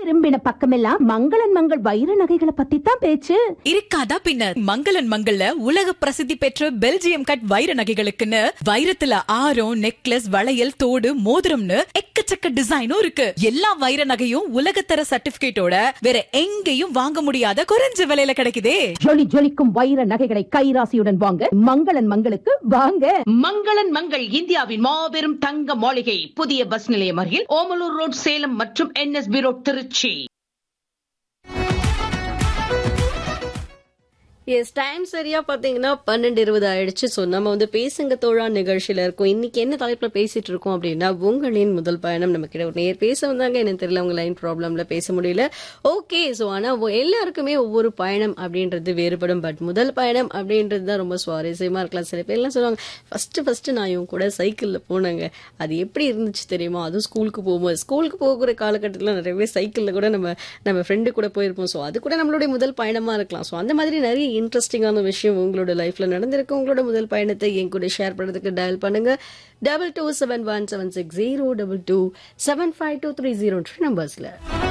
திரும்பின பக்கமெல்லாம் மங்களன் மங்கள் வைர நகைகளை பத்தி தான் பேச்சு இருக்காதா பின்ன மங்களன் மங்கள்ல உலக பிரசித்தி பெற்ற பெல்ஜியம் கட் வைர நகைகளுக்குன்னு வைரத்துல ஆரம் நெக்லஸ் வளையல் தோடு மோதிரம்னு எக்கச்சக்க டிசைனும் இருக்கு எல்லா வைர நகையும் உலகத்தர சர்டிபிகேட்டோட வேற எங்கேயும் வாங்க முடியாத குறைஞ்ச விலையில கிடைக்குதே ஜொலி ஜொலிக்கும் வைர நகைகளை கைராசியுடன் வாங்க மங்களன் மங்களுக்கு வாங்க மங்களன் மங்கள் இந்தியாவின் மாபெரும் தங்க மாளிகை புதிய பஸ் நிலையம் அருகில் ஓமலூர் ரோட் சேலம் மற்றும் NSB road Trichy S time சரியா பாத்தீங்கன்னா பன்னெண்டு இருபது ஆயிடுச்சு ஸோ நம்ம வந்து பேசுங்க தோழா நிகழ்ச்சியில இருக்கோம் இன்னைக்கு என்ன தலைப்புல பேசிட்டு இருக்கோம் அப்படின்னா உங்களின் முதல் பயணம் நம்ம கிட்ட ஒரு நேர் பேச வந்தாங்க எனக்கு தெரியல உங்க லைன் ப்ராப்ளம்ல பேச முடியல ஓகே ஸோ ஆனா ஒ- எல்லாருக்குமே ஒவ்வொரு பயணம் அப்படின்றது வேறுபடும் பட் முதல் பயணம் அப்படின்றது தான் ரொம்ப சுவாரஸ்யமா இருக்கலாம் சில பேர்லாம் சொல்லுவாங்க ஃபர்ஸ்ட் ஃபர்ஸ்ட் நான் இவங்க கூட சைக்கிள்ல போனேங்க அது எப்படி இருந்துச்சு தெரியுமா அதுவும் ஸ்கூலுக்கு போகும்போது ஸ்கூலுக்கு போகிற காலகட்டத்தில் நிறையவே சைக்கிளில் கூட நம்ம நம்ம ஃப்ரெண்டு கூட போயிருப்போம் ஸோ அது கூட நம்மளுடைய முதல் பயணமா இருக்கலாம் ஸோ அந்த மாதிரி நிறைய இன்ட்ரெஸ்டிங்கான விஷயம் உங்களோட லைஃப்ல நடந்திருக்கு உங்களோட முதல் பயணத்தை என் கூட ஷேர் பண்ணுறதுக்கு டயல் பண்ணுங்க double two seven one seven six zero double two seven five two three zero நம்பர்ஸ்ல